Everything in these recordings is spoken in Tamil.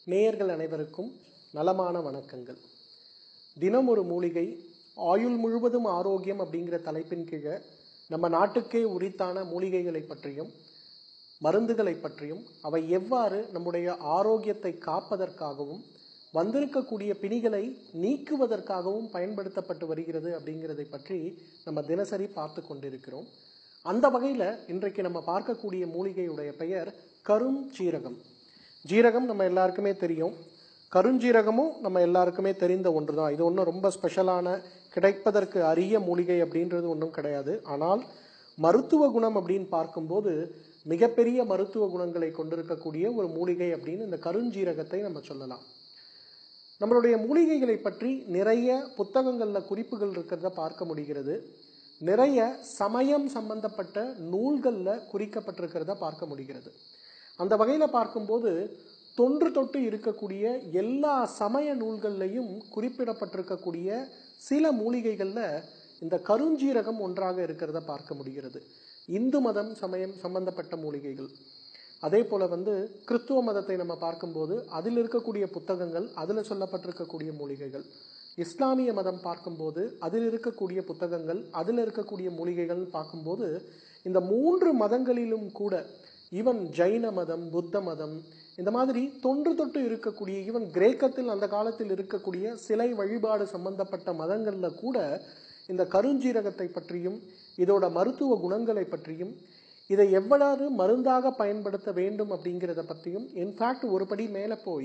நேயர்கள் அனைவருக்கும் நலமான வணக்கங்கள் தினம் ஒரு மூலிகை ஆயுள் முழுவதும் ஆரோக்கியம் அப்படிங்கிற தலைப்பின் கீழே நம்ம நாட்டுக்கே உரித்தான மூலிகைகளை பற்றியும் மருந்துகளை பற்றியும் அவை எவ்வாறு நம்முடைய ஆரோக்கியத்தை காப்பதற்காகவும் வந்திருக்கக்கூடிய பிணிகளை நீக்குவதற்காகவும் பயன்படுத்தப்பட்டு வருகிறது அப்படிங்கிறதை பற்றி நம்ம தினசரி பார்த்து கொண்டிருக்கிறோம் அந்த வகையில் இன்றைக்கு நம்ம பார்க்கக்கூடிய மூலிகையுடைய பெயர் கரும் சீரகம் ஜீரகம் நம்ம எல்லாருக்குமே தெரியும் கருஞ்சீரகமும் நம்ம எல்லாருக்குமே தெரிந்த ஒன்று தான் இது ஒன்றும் ரொம்ப ஸ்பெஷலான கிடைப்பதற்கு அரிய மூலிகை அப்படின்றது ஒன்றும் கிடையாது ஆனால் மருத்துவ குணம் அப்படின்னு பார்க்கும்போது மிகப்பெரிய மருத்துவ குணங்களை கொண்டிருக்கக்கூடிய ஒரு மூலிகை அப்படின்னு இந்த கருஞ்சீரகத்தை நம்ம சொல்லலாம் நம்மளுடைய மூலிகைகளை பற்றி நிறைய புத்தகங்களில் குறிப்புகள் இருக்கிறத பார்க்க முடிகிறது நிறைய சமயம் சம்பந்தப்பட்ட நூல்களில் குறிக்கப்பட்டிருக்கிறத பார்க்க முடிகிறது அந்த வகையில் பார்க்கும்போது தொன்று தொட்டு இருக்கக்கூடிய எல்லா சமய நூல்கள்லையும் குறிப்பிடப்பட்டிருக்கக்கூடிய சில மூலிகைகளில் இந்த கருஞ்சீரகம் ஒன்றாக இருக்கிறத பார்க்க முடிகிறது இந்து மதம் சமயம் சம்பந்தப்பட்ட மூலிகைகள் அதே போல் வந்து கிறிஸ்துவ மதத்தை நம்ம பார்க்கும்போது அதில் இருக்கக்கூடிய புத்தகங்கள் அதில் சொல்லப்பட்டிருக்கக்கூடிய மூலிகைகள் இஸ்லாமிய மதம் பார்க்கும்போது அதில் இருக்கக்கூடிய புத்தகங்கள் அதில் இருக்கக்கூடிய மூலிகைகள் பார்க்கும்போது இந்த மூன்று மதங்களிலும் கூட ஈவன் ஜைன மதம் புத்த மதம் இந்த மாதிரி தொன்று தொட்டு இருக்கக்கூடிய ஈவன் கிரேக்கத்தில் அந்த காலத்தில் இருக்கக்கூடிய சிலை வழிபாடு சம்பந்தப்பட்ட மதங்களில் கூட இந்த கருஞ்சீரகத்தை பற்றியும் இதோட மருத்துவ குணங்களை பற்றியும் இதை எவ்வளவு மருந்தாக பயன்படுத்த வேண்டும் அப்படிங்கிறத பற்றியும் இன்ஃபேக்ட் ஒரு படி மேலே போய்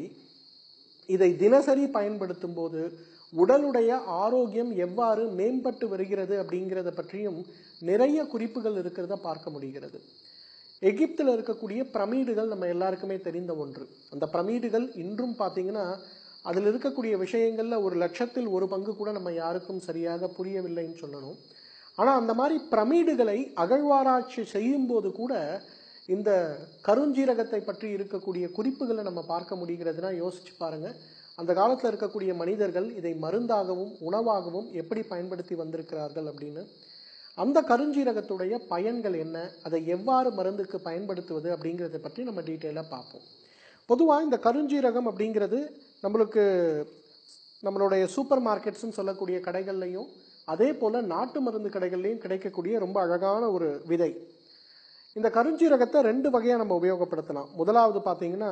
இதை தினசரி பயன்படுத்தும் போது உடலுடைய ஆரோக்கியம் எவ்வாறு மேம்பட்டு வருகிறது அப்படிங்கிறத பற்றியும் நிறைய குறிப்புகள் இருக்கிறத பார்க்க முடிகிறது எகிப்தில் இருக்கக்கூடிய பிரமீடுகள் நம்ம எல்லாருக்குமே தெரிந்த ஒன்று அந்த பிரமீடுகள் இன்றும் பார்த்தீங்கன்னா அதில் இருக்கக்கூடிய விஷயங்களில் ஒரு லட்சத்தில் ஒரு பங்கு கூட நம்ம யாருக்கும் சரியாக புரியவில்லைன்னு சொல்லணும் ஆனால் அந்த மாதிரி பிரமீடுகளை அகழ்வாராய்ச்சி செய்யும்போது கூட இந்த கருஞ்சீரகத்தை பற்றி இருக்கக்கூடிய குறிப்புகளை நம்ம பார்க்க முடிகிறதுனா யோசிச்சு பாருங்க அந்த காலத்தில் இருக்கக்கூடிய மனிதர்கள் இதை மருந்தாகவும் உணவாகவும் எப்படி பயன்படுத்தி வந்திருக்கிறார்கள் அப்படின்னு அந்த கருஞ்சீரகத்துடைய பயன்கள் என்ன அதை எவ்வாறு மருந்துக்கு பயன்படுத்துவது அப்படிங்கிறத பற்றி நம்ம டீட்டெயிலாக பார்ப்போம் பொதுவாக இந்த கருஞ்சீரகம் அப்படிங்கிறது நம்மளுக்கு நம்மளுடைய சூப்பர் மார்க்கெட்ஸ்னு சொல்லக்கூடிய கடைகள்லையும் அதே போல் நாட்டு மருந்து கடைகள்லையும் கிடைக்கக்கூடிய ரொம்ப அழகான ஒரு விதை இந்த கருஞ்சீரகத்தை ரெண்டு வகையாக நம்ம உபயோகப்படுத்தலாம் முதலாவது பார்த்தீங்கன்னா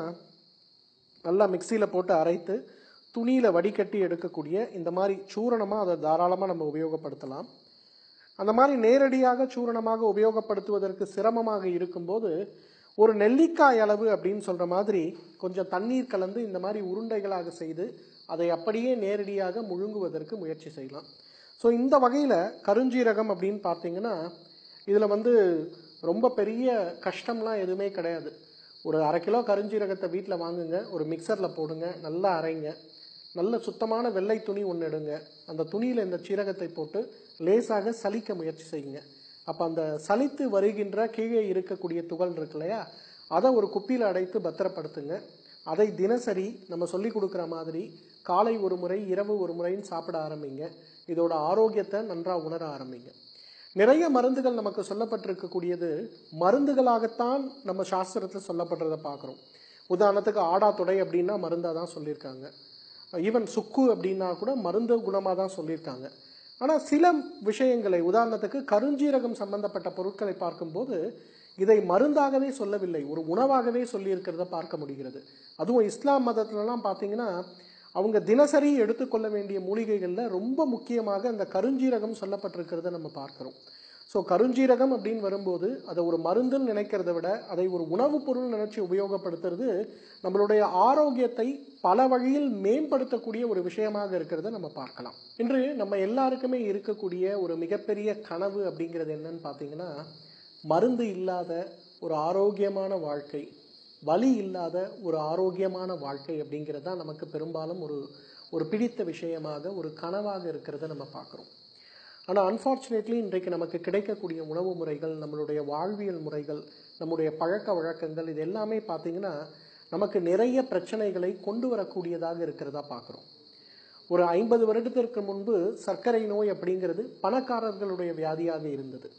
நல்லா மிக்சியில் போட்டு அரைத்து துணியில் வடிகட்டி எடுக்கக்கூடிய இந்த மாதிரி சூரணமாக அதை தாராளமாக நம்ம உபயோகப்படுத்தலாம் அந்த மாதிரி நேரடியாக சூரணமாக உபயோகப்படுத்துவதற்கு சிரமமாக இருக்கும்போது ஒரு நெல்லிக்காய் அளவு அப்படின்னு சொல்கிற மாதிரி கொஞ்சம் தண்ணீர் கலந்து இந்த மாதிரி உருண்டைகளாக செய்து அதை அப்படியே நேரடியாக முழுங்குவதற்கு முயற்சி செய்யலாம் ஸோ இந்த வகையில் கருஞ்சீரகம் அப்படின்னு பார்த்தீங்கன்னா இதில் வந்து ரொம்ப பெரிய கஷ்டம்லாம் எதுவுமே கிடையாது ஒரு அரை கிலோ கருஞ்சீரகத்தை வீட்டில் வாங்குங்க ஒரு மிக்சரில் போடுங்க நல்லா அரைங்க நல்ல சுத்தமான வெள்ளை துணி ஒன்று எடுங்க அந்த துணியில் இந்த சீரகத்தை போட்டு லேசாக சலிக்க முயற்சி செய்யுங்க அப்போ அந்த சலித்து வருகின்ற கீழே இருக்கக்கூடிய துகள் இருக்கு இல்லையா அதை ஒரு குப்பியில் அடைத்து பத்திரப்படுத்துங்க அதை தினசரி நம்ம சொல்லி கொடுக்குற மாதிரி காலை ஒரு முறை இரவு ஒரு முறைன்னு சாப்பிட ஆரம்பிங்க இதோட ஆரோக்கியத்தை நன்றாக உணர ஆரம்பிங்க நிறைய மருந்துகள் நமக்கு சொல்லப்பட்டிருக்கக்கூடியது மருந்துகளாகத்தான் நம்ம சாஸ்திரத்தில் சொல்லப்படுறதை பார்க்குறோம் உதாரணத்துக்கு ஆடா தொடை அப்படின்னா மருந்தாக தான் சொல்லியிருக்காங்க ஈவன் சுக்கு அப்படின்னா கூட மருந்து குணமாக தான் சொல்லியிருக்காங்க ஆனால் சில விஷயங்களை உதாரணத்துக்கு கருஞ்சீரகம் சம்பந்தப்பட்ட பொருட்களை பார்க்கும்போது இதை மருந்தாகவே சொல்லவில்லை ஒரு உணவாகவே சொல்லியிருக்கிறத பார்க்க முடிகிறது அதுவும் இஸ்லாம் மதத்துலலாம் பார்த்தீங்கன்னா அவங்க தினசரி எடுத்துக்கொள்ள வேண்டிய மூலிகைகளில் ரொம்ப முக்கியமாக அந்த கருஞ்சீரகம் சொல்லப்பட்டிருக்கிறத நம்ம பார்க்குறோம் ஸோ கருஞ்சீரகம் அப்படின்னு வரும்போது அதை ஒரு மருந்துன்னு நினைக்கிறத விட அதை ஒரு உணவுப் பொருள் நினைச்சு உபயோகப்படுத்துறது நம்மளுடைய ஆரோக்கியத்தை பல வழியில் மேம்படுத்தக்கூடிய ஒரு விஷயமாக இருக்கிறத நம்ம பார்க்கலாம் இன்று நம்ம எல்லாருக்குமே இருக்கக்கூடிய ஒரு மிகப்பெரிய கனவு அப்படிங்கிறது என்னன்னு பார்த்தீங்கன்னா மருந்து இல்லாத ஒரு ஆரோக்கியமான வாழ்க்கை வலி இல்லாத ஒரு ஆரோக்கியமான வாழ்க்கை அப்படிங்கிறது தான் நமக்கு பெரும்பாலும் ஒரு ஒரு பிடித்த விஷயமாக ஒரு கனவாக இருக்கிறத நம்ம பார்க்குறோம் ஆனால் அன்ஃபார்ச்சுனேட்லி இன்றைக்கு நமக்கு கிடைக்கக்கூடிய உணவு முறைகள் நம்மளுடைய வாழ்வியல் முறைகள் நம்முடைய பழக்க வழக்கங்கள் இது எல்லாமே பார்த்திங்கன்னா நமக்கு நிறைய பிரச்சனைகளை கொண்டு வரக்கூடியதாக இருக்கிறதா பார்க்குறோம் ஒரு ஐம்பது வருடத்திற்கு முன்பு சர்க்கரை நோய் அப்படிங்கிறது பணக்காரர்களுடைய வியாதியாக இருந்தது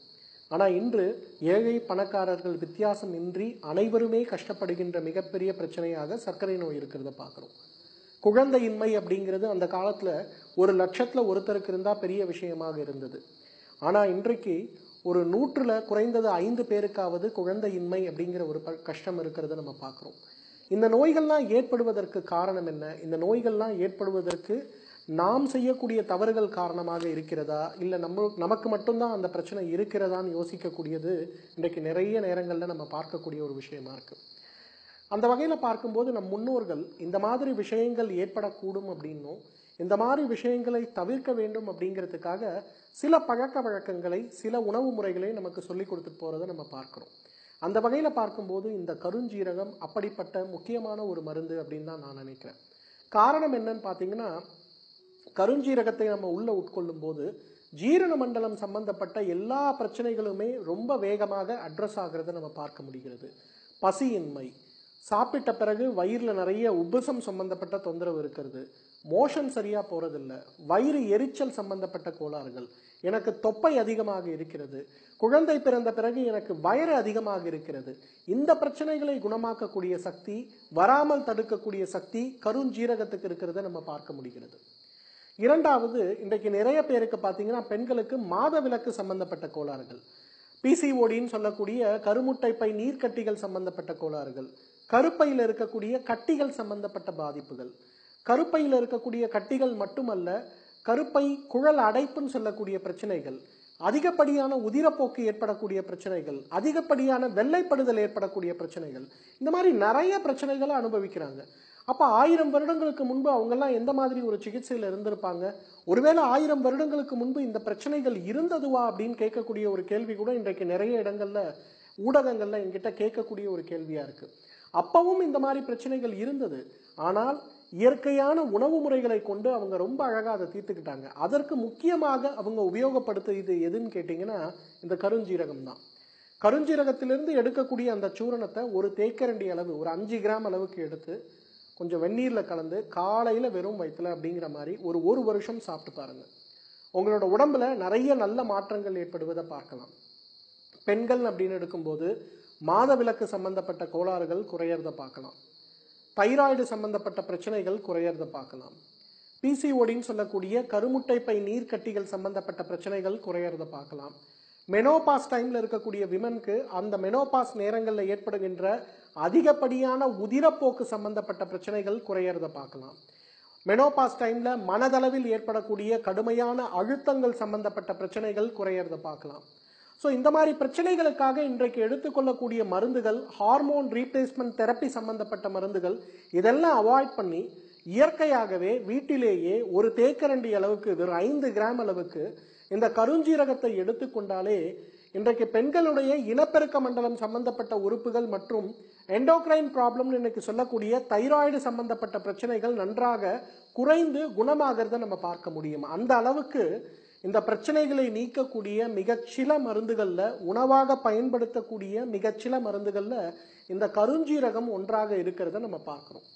ஆனால் இன்று ஏழை பணக்காரர்கள் வித்தியாசம் இன்றி அனைவருமே கஷ்டப்படுகின்ற மிகப்பெரிய பிரச்சனையாக சர்க்கரை நோய் இருக்கிறத பார்க்குறோம் குழந்தையின்மை அப்படிங்கிறது அந்த காலத்தில் ஒரு லட்சத்தில் ஒருத்தருக்கு இருந்தால் பெரிய விஷயமாக இருந்தது ஆனால் இன்றைக்கு ஒரு நூற்றுல குறைந்தது ஐந்து பேருக்காவது குழந்தையின்மை அப்படிங்கிற ஒரு ப- கஷ்டம் இருக்கிறத நம்ம பார்க்குறோம் இந்த நோய்கள்லாம் ஏற்படுவதற்கு காரணம் என்ன இந்த நோய்கள்லாம் ஏற்படுவதற்கு நாம் செய்யக்கூடிய தவறுகள் காரணமாக இருக்கிறதா இல்லை நம்ம நமக்கு மட்டும்தான் அந்த பிரச்சனை இருக்கிறதான்னு யோசிக்கக்கூடியது இன்றைக்கு நிறைய நேரங்களில் நம்ம பார்க்கக்கூடிய ஒரு விஷயமா இருக்கு அந்த வகையில் பார்க்கும்போது நம் முன்னோர்கள் இந்த மாதிரி விஷயங்கள் ஏற்படக்கூடும் அப்படின்னும் இந்த மாதிரி விஷயங்களை தவிர்க்க வேண்டும் அப்படிங்கிறதுக்காக சில பழக்க வழக்கங்களை சில உணவு முறைகளை நமக்கு சொல்லி கொடுத்துட்டு போகிறத நம்ம பார்க்குறோம் அந்த வகையில் பார்க்கும்போது இந்த கருஞ்சீரகம் அப்படிப்பட்ட முக்கியமான ஒரு மருந்து அப்படின்னு தான் நான் நினைக்கிறேன் காரணம் என்னன்னு பார்த்தீங்கன்னா கருஞ்சீரகத்தை நம்ம உள்ள உட்கொள்ளும் போது ஜீரண மண்டலம் சம்பந்தப்பட்ட எல்லா பிரச்சனைகளுமே ரொம்ப வேகமாக அட்ரஸ் ஆகிறத நம்ம பார்க்க முடிகிறது பசியின்மை சாப்பிட்ட பிறகு வயிறில் நிறைய உப்புசம் சம்பந்தப்பட்ட தொந்தரவு இருக்கிறது மோஷன் சரியா போறதில்ல வயிறு எரிச்சல் சம்பந்தப்பட்ட கோளாறுகள் எனக்கு தொப்பை அதிகமாக இருக்கிறது குழந்தை பிறந்த பிறகு எனக்கு வயறு அதிகமாக இருக்கிறது இந்த பிரச்சனைகளை குணமாக்கக்கூடிய சக்தி வராமல் தடுக்கக்கூடிய சக்தி கருஞ்சீரகத்துக்கு இருக்கிறத நம்ம பார்க்க முடிகிறது இரண்டாவது இன்றைக்கு நிறைய பேருக்கு பார்த்தீங்கன்னா பெண்களுக்கு மாதவிலக்கு சம்பந்தப்பட்ட கோளாறுகள் பிசிஓடின்னு சொல்லக்கூடிய கருமுட்டை பை நீர்க்கட்டிகள் சம்பந்தப்பட்ட கோளாறுகள் கருப்பையில் இருக்கக்கூடிய கட்டிகள் சம்பந்தப்பட்ட பாதிப்புகள் கருப்பையில் இருக்கக்கூடிய கட்டிகள் மட்டுமல்ல கருப்பை குழல் அடைப்புன்னு சொல்லக்கூடிய பிரச்சனைகள் அதிகப்படியான உதிரப்போக்கு ஏற்படக்கூடிய பிரச்சனைகள் அதிகப்படியான வெள்ளைப்படுதல் ஏற்படக்கூடிய பிரச்சனைகள் இந்த மாதிரி நிறைய பிரச்சனைகளை அனுபவிக்கிறாங்க அப்ப ஆயிரம் வருடங்களுக்கு முன்பு அவங்கெல்லாம் எந்த மாதிரி ஒரு சிகிச்சையில் இருந்திருப்பாங்க ஒருவேளை ஆயிரம் வருடங்களுக்கு முன்பு இந்த பிரச்சனைகள் இருந்ததுவா அப்படின்னு கேட்கக்கூடிய ஒரு கேள்வி கூட இன்றைக்கு நிறைய இடங்கள்ல ஊடகங்கள்ல என்கிட்ட கேட்கக்கூடிய ஒரு கேள்வியா இருக்கு அப்பவும் இந்த மாதிரி பிரச்சனைகள் இருந்தது ஆனால் இயற்கையான உணவு முறைகளை கொண்டு அவங்க ரொம்ப அழகா அதை தீர்த்துக்கிட்டாங்க அதற்கு முக்கியமாக அவங்க உபயோகப்படுத்துறது எதுன்னு கேட்டிங்கன்னா இந்த கருஞ்சீரகம் தான் கருஞ்சீரகத்திலிருந்து எடுக்கக்கூடிய அந்த சூரணத்தை ஒரு தேக்கரண்டி அளவு ஒரு அஞ்சு கிராம் அளவுக்கு எடுத்து கொஞ்சம் வெந்நீரில் கலந்து காலையில் வெறும் வயிற்றுல அப்படிங்கிற மாதிரி ஒரு ஒரு வருஷம் சாப்பிட்டு பாருங்க உங்களோட உடம்புல நிறைய நல்ல மாற்றங்கள் ஏற்படுவதை பார்க்கலாம் பெண்கள் அப்படின்னு எடுக்கும்போது மாதவிலக்கு சம்பந்தப்பட்ட கோளாறுகள் குறையறத பார்க்கலாம் தைராய்டு சம்பந்தப்பட்ட பிரச்சனைகள் குறையறத பார்க்கலாம் பிசிஓடின்னு சொல்லக்கூடிய கருமுட்டை பை நீர்க்கட்டிகள் சம்பந்தப்பட்ட பிரச்சனைகள் குறையறத பார்க்கலாம் மெனோபாஸ் டைம்ல இருக்கக்கூடிய விமனுக்கு அந்த மெனோபாஸ் நேரங்களில் ஏற்படுகின்ற அதிகப்படியான உதிரப்போக்கு சம்பந்தப்பட்ட பிரச்சனைகள் குறையறத பார்க்கலாம் மெனோபாஸ் டைம்ல மனதளவில் ஏற்படக்கூடிய கடுமையான அழுத்தங்கள் சம்பந்தப்பட்ட பிரச்சனைகள் குறையறத பார்க்கலாம் ஸோ இந்த மாதிரி பிரச்சனைகளுக்காக இன்றைக்கு எடுத்துக்கொள்ளக்கூடிய மருந்துகள் ஹார்மோன் ரீப்ளேஸ்மெண்ட் தெரப்பி சம்பந்தப்பட்ட மருந்துகள் இதெல்லாம் அவாய்ட் பண்ணி இயற்கையாகவே வீட்டிலேயே ஒரு தேக்கரண்டி அளவுக்கு வெறும் ஐந்து கிராம் அளவுக்கு இந்த கருஞ்சீரகத்தை எடுத்துக்கொண்டாலே இன்றைக்கு பெண்களுடைய இனப்பெருக்க மண்டலம் சம்பந்தப்பட்ட உறுப்புகள் மற்றும் எண்டோக்ரைன் ப்ராப்ளம்னு இன்னைக்கு சொல்லக்கூடிய தைராய்டு சம்பந்தப்பட்ட பிரச்சனைகள் நன்றாக குறைந்து குணமாகிறத நம்ம பார்க்க முடியும் அந்த அளவுக்கு இந்த பிரச்சனைகளை நீக்கக்கூடிய மிகச்சில மருந்துகள்ல உணவாக பயன்படுத்தக்கூடிய மிகச்சில மருந்துகள்ல இந்த கருஞ்சீரகம் ஒன்றாக இருக்கிறத நம்ம பார்க்கிறோம்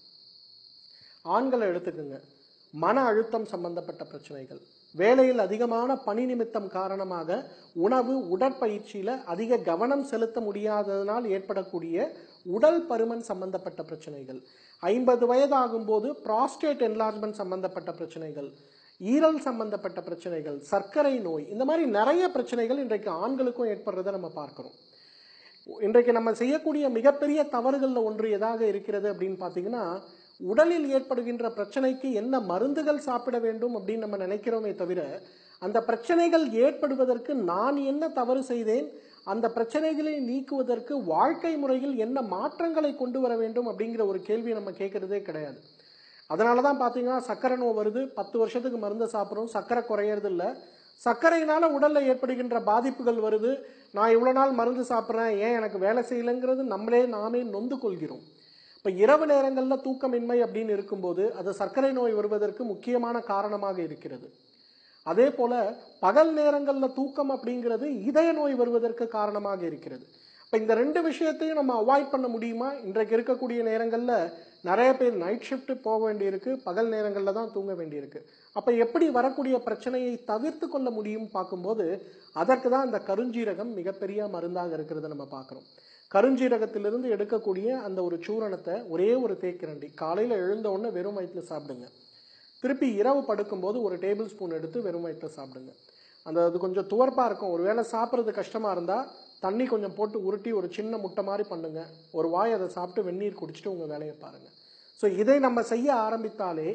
ஆண்களை எடுத்துக்கோங்க மன அழுத்தம் சம்பந்தப்பட்ட பிரச்சனைகள் வேலையில் அதிகமான பணி நிமித்தம் காரணமாக உணவு உடற்பயிற்சியில அதிக கவனம் செலுத்த முடியாததனால் ஏற்படக்கூடிய உடல் பருமன் சம்பந்தப்பட்ட பிரச்சனைகள் ஐம்பது வயதாகும் போது ப்ராஸ்டேட் என்லார்ஜ்மெண்ட் சம்பந்தப்பட்ட பிரச்சனைகள் ஈரல் சம்பந்தப்பட்ட பிரச்சனைகள் சர்க்கரை நோய் இந்த மாதிரி நிறைய பிரச்சனைகள் இன்றைக்கு ஆண்களுக்கும் ஏற்படுறதை நம்ம பார்க்கிறோம் இன்றைக்கு நம்ம செய்யக்கூடிய மிகப்பெரிய தவறுகளில் ஒன்று எதாக இருக்கிறது அப்படின்னு பார்த்தீங்கன்னா உடலில் ஏற்படுகின்ற பிரச்சனைக்கு என்ன மருந்துகள் சாப்பிட வேண்டும் அப்படின்னு நம்ம நினைக்கிறோமே தவிர அந்த பிரச்சனைகள் ஏற்படுவதற்கு நான் என்ன தவறு செய்தேன் அந்த பிரச்சனைகளை நீக்குவதற்கு வாழ்க்கை முறையில் என்ன மாற்றங்களை கொண்டு வர வேண்டும் அப்படிங்கிற ஒரு கேள்வி நம்ம கேட்கறதே கிடையாது அதனால தான் பார்த்தீங்கன்னா சர்க்கரை நோய் வருது பத்து வருஷத்துக்கு மருந்து சாப்பிட்றோம் சர்க்கரை குறையறது இல்லை சர்க்கரையினால உடல்ல ஏற்படுகின்ற பாதிப்புகள் வருது நான் இவ்வளோ நாள் மருந்து சாப்பிட்றேன் ஏன் எனக்கு வேலை செய்யலைங்கிறது நம்மளே நாமே நொந்து கொள்கிறோம் இப்போ இரவு நேரங்களில் தூக்கமின்மை அப்படின்னு இருக்கும்போது அது சர்க்கரை நோய் வருவதற்கு முக்கியமான காரணமாக இருக்கிறது அதே போல பகல் நேரங்களில் தூக்கம் அப்படிங்கிறது இதய நோய் வருவதற்கு காரணமாக இருக்கிறது இப்போ இந்த ரெண்டு விஷயத்தையும் நம்ம அவாய்ட் பண்ண முடியுமா இன்றைக்கு இருக்கக்கூடிய நேரங்களில் நிறைய பேர் நைட் ஷிஃப்ட் போக வேண்டியிருக்கு பகல் நேரங்களில் தான் தூங்க வேண்டியிருக்கு அப்ப எப்படி வரக்கூடிய பிரச்சனையை தவிர்த்து கொள்ள முடியும் பார்க்கும்போது அதற்கு தான் இந்த கருஞ்சீரகம் மிகப்பெரிய மருந்தாக இருக்கிறத நம்ம பார்க்குறோம் கருஞ்சீரகத்திலிருந்து எடுக்கக்கூடிய அந்த ஒரு சூரணத்தை ஒரே ஒரு தேக்கிரண்டி காலையில் எழுந்த உடனே வெறும் வயிற்றுல சாப்பிடுங்க திருப்பி இரவு படுக்கும்போது ஒரு டேபிள் ஸ்பூன் எடுத்து வெறும் வயிற்றுல சாப்பிடுங்க அந்த அது கொஞ்சம் துவர்ப்பாக இருக்கும் ஒருவேளை சாப்பிட்றது கஷ்டமாக இருந்தால் தண்ணி கொஞ்சம் போட்டு உருட்டி ஒரு சின்ன முட்டை மாதிரி பண்ணுங்க ஒரு வாய் அதை சாப்பிட்டு வெந்நீர் குடிச்சிட்டு உங்கள் வேலையை பாருங்கள் ஸோ இதை நம்ம செய்ய ஆரம்பித்தாலே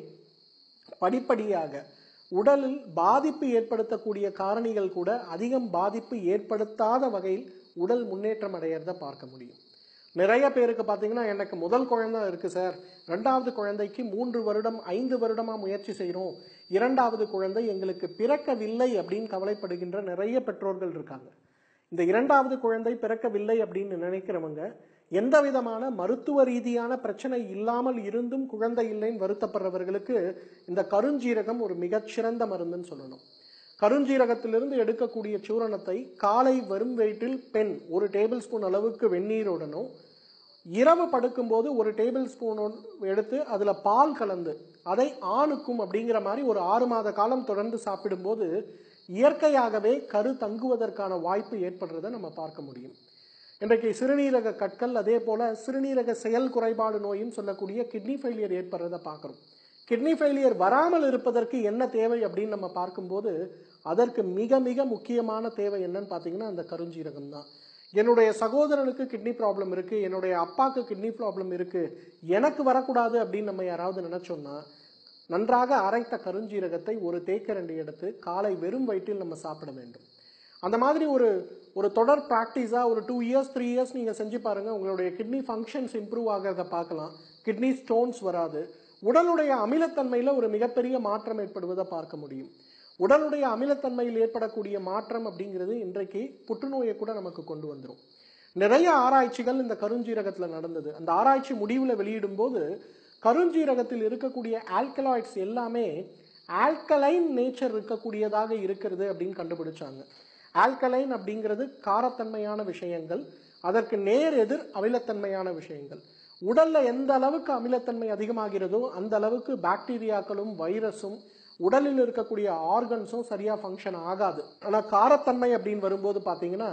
படிப்படியாக உடலில் பாதிப்பு ஏற்படுத்தக்கூடிய காரணிகள் கூட அதிகம் பாதிப்பு ஏற்படுத்தாத வகையில் உடல் முன்னேற்றம் அடையிறத பார்க்க முடியும் நிறைய பேருக்கு பார்த்தீங்கன்னா எனக்கு முதல் குழந்தை இருக்கு சார் ரெண்டாவது குழந்தைக்கு மூன்று வருடம் ஐந்து வருடமா முயற்சி செய்கிறோம் இரண்டாவது குழந்தை எங்களுக்கு பிறக்கவில்லை அப்படின்னு கவலைப்படுகின்ற நிறைய பெற்றோர்கள் இருக்காங்க இந்த இரண்டாவது குழந்தை பிறக்கவில்லை அப்படின்னு நினைக்கிறவங்க எந்த விதமான மருத்துவ ரீதியான பிரச்சனை இல்லாமல் இருந்தும் குழந்தை இல்லைன்னு வருத்தப்படுறவர்களுக்கு இந்த கருஞ்சீரகம் ஒரு மிகச்சிறந்த மருந்துன்னு சொல்லணும் கருஞ்சீரகத்திலிருந்து எடுக்கக்கூடிய சூரணத்தை காலை வரும் வயிற்றில் பெண் ஒரு டேபிள் ஸ்பூன் அளவுக்கு வெந்நீருடனும் இரவு படுக்கும்போது ஒரு டேபிள் ஸ்பூன் எடுத்து அதில் பால் கலந்து அதை ஆணுக்கும் அப்படிங்கிற மாதிரி ஒரு ஆறு மாத காலம் தொடர்ந்து சாப்பிடும்போது இயற்கையாகவே கரு தங்குவதற்கான வாய்ப்பு ஏற்படுறதை நம்ம பார்க்க முடியும் இன்றைக்கு சிறுநீரக கற்கள் அதே போல சிறுநீரக செயல் குறைபாடு நோயும் சொல்லக்கூடிய கிட்னி ஃபெயிலியர் ஏற்படுறதை பார்க்குறோம் கிட்னி ஃபெயிலியர் வராமல் இருப்பதற்கு என்ன தேவை அப்படின்னு நம்ம பார்க்கும்போது அதற்கு மிக மிக முக்கியமான தேவை என்னன்னு பார்த்தீங்கன்னா அந்த கருஞ்சீரகம் தான் என்னுடைய சகோதரனுக்கு கிட்னி ப்ராப்ளம் இருக்கு என்னுடைய அப்பாவுக்கு கிட்னி ப்ராப்ளம் இருக்கு எனக்கு வரக்கூடாது அப்படின்னு நம்ம யாராவது நினைச்சோம்னா நன்றாக அரைத்த கருஞ்சீரகத்தை ஒரு தேக்கரண்டி எடுத்து காலை வெறும் வயிற்றில் நம்ம சாப்பிட வேண்டும் அந்த மாதிரி ஒரு ஒரு தொடர் ப்ராக்டிஸாக ஒரு டூ இயர்ஸ் த்ரீ இயர்ஸ் நீங்கள் செஞ்சு பாருங்கள் உங்களுடைய கிட்னி ஃபங்க்ஷன்ஸ் இம்ப்ரூவ் ஆகிறத பார்க்கலாம் கிட்னி ஸ்டோன்ஸ் வராது உடலுடைய அமிலத்தன்மையில் ஒரு மிகப்பெரிய மாற்றம் ஏற்படுவதை பார்க்க முடியும் உடலுடைய அமிலத்தன்மையில் ஏற்படக்கூடிய மாற்றம் அப்படிங்கிறது இன்றைக்கு புற்றுநோயை கூட நமக்கு கொண்டு வந்துடும் நிறைய ஆராய்ச்சிகள் இந்த கருஞ்சீரகத்தில் நடந்தது அந்த ஆராய்ச்சி முடிவில் வெளியிடும் போது கருஞ்சீரகத்தில் இருக்கக்கூடிய ஆல்கலாய்ட்ஸ் எல்லாமே ஆல்கலைன் நேச்சர் இருக்கக்கூடியதாக இருக்கிறது அப்படின்னு கண்டுபிடிச்சாங்க ஆல்கலைன் அப்படிங்கிறது காரத்தன்மையான விஷயங்கள் அதற்கு நேர் எதிர் அமிலத்தன்மையான விஷயங்கள் உடல்ல எந்த அளவுக்கு அமிலத்தன்மை அதிகமாகிறதோ அந்த அளவுக்கு பாக்டீரியாக்களும் வைரஸும் உடலில் இருக்கக்கூடிய ஆர்கன்ஸும் சரியா ஃபங்க்ஷன் ஆகாது ஆனா காரத்தன்மை அப்படின்னு வரும்போது பாத்தீங்கன்னா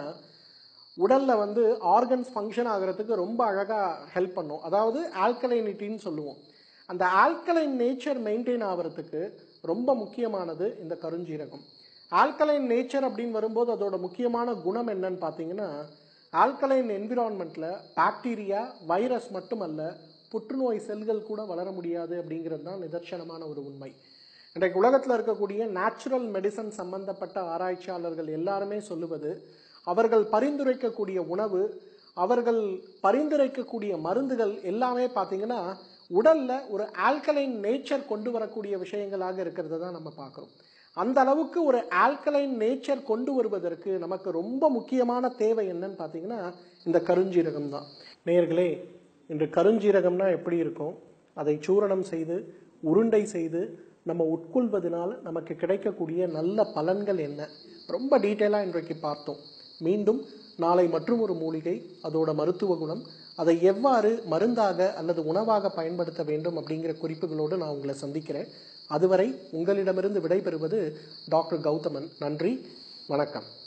உடல்ல வந்து ஆர்கன்ஸ் ஃபங்க்ஷன் ஆகிறதுக்கு ரொம்ப அழகா ஹெல்ப் பண்ணும் அதாவது ஆல்கலைனிட்டின்னு சொல்லுவோம் அந்த ஆல்கலைன் நேச்சர் மெயின்டைன் ஆகிறதுக்கு ரொம்ப முக்கியமானது இந்த கருஞ்சீரகம் ஆல்கலைன் நேச்சர் அப்படின்னு வரும்போது அதோட முக்கியமான குணம் என்னன்னு பார்த்தீங்கன்னா ஆல்கலைன் என்விரான்மெண்ட்ல பாக்டீரியா வைரஸ் மட்டுமல்ல புற்றுநோய் செல்கள் கூட வளர முடியாது அப்படிங்கிறது தான் நிதர்சனமான ஒரு உண்மை இன்றைக்கு உலகத்தில் இருக்கக்கூடிய நேச்சுரல் மெடிசன் சம்பந்தப்பட்ட ஆராய்ச்சியாளர்கள் எல்லாருமே சொல்லுவது அவர்கள் பரிந்துரைக்கக்கூடிய உணவு அவர்கள் பரிந்துரைக்கக்கூடிய மருந்துகள் எல்லாமே பார்த்தீங்கன்னா உடல்ல ஒரு ஆல்கலைன் நேச்சர் கொண்டு வரக்கூடிய விஷயங்களாக இருக்கிறத தான் நம்ம பார்க்குறோம் அந்த அளவுக்கு ஒரு ஆல்கலைன் நேச்சர் கொண்டு வருவதற்கு நமக்கு ரொம்ப முக்கியமான தேவை என்னன்னு பார்த்தீங்கன்னா இந்த கருஞ்சீரகம் தான் நேயர்களே இன்று கருஞ்சீரகம்னா எப்படி இருக்கும் அதை சூரணம் செய்து உருண்டை செய்து நம்ம உட்கொள்வதனால் நமக்கு கிடைக்கக்கூடிய நல்ல பலன்கள் என்ன ரொம்ப டீட்டெயிலாக இன்றைக்கு பார்த்தோம் மீண்டும் நாளை மற்றும் ஒரு மூலிகை அதோட மருத்துவ குணம் அதை எவ்வாறு மருந்தாக அல்லது உணவாக பயன்படுத்த வேண்டும் அப்படிங்கிற குறிப்புகளோடு நான் உங்களை சந்திக்கிறேன் அதுவரை உங்களிடமிருந்து விடைபெறுவது டாக்டர் கௌதமன் நன்றி வணக்கம்